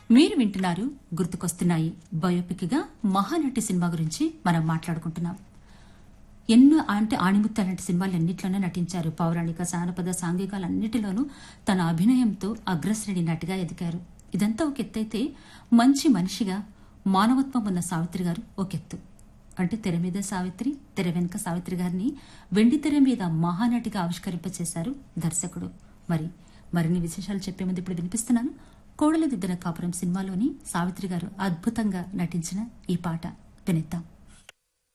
మీరు వింటున్నారు గుర్తుకొస్తున్నాయి బయోపిక్ గా మహానటి సినిమా గురించి మనం మాట్లాడుకుంటున్నాం ఎన్నో అంటే ఆణిముత్త లాంటి సినిమాలన్నింటిలోనూ నటించారు పౌరాణిక జానపద సాంఘికాలన్నిటిలోనూ తన అభినయంతో అగ్రశ్రేణి నటిగా ఎదిగారు ఇదంతా ఒక ఎత్తైతే మంచి మనిషిగా మానవత్వం ఉన్న సావిత్రి గారు ఒక ఎత్తు అంటే తెర మీద సావిత్రి తెర వెనుక సావిత్రి గారిని వెండి తెర మీద మహానటిగా ఆవిష్కరింపచేశారు దర్శకుడు మరి మరిన్ని విశేషాలు చెప్పే ముందు ఇప్పుడు వినిపిస్తున్నాను కోడల దిద్దన కాపురం సినిమాలోని సావిత్రి గారు అద్భుతంగా నటించిన ఈ పాట వినిద్దాం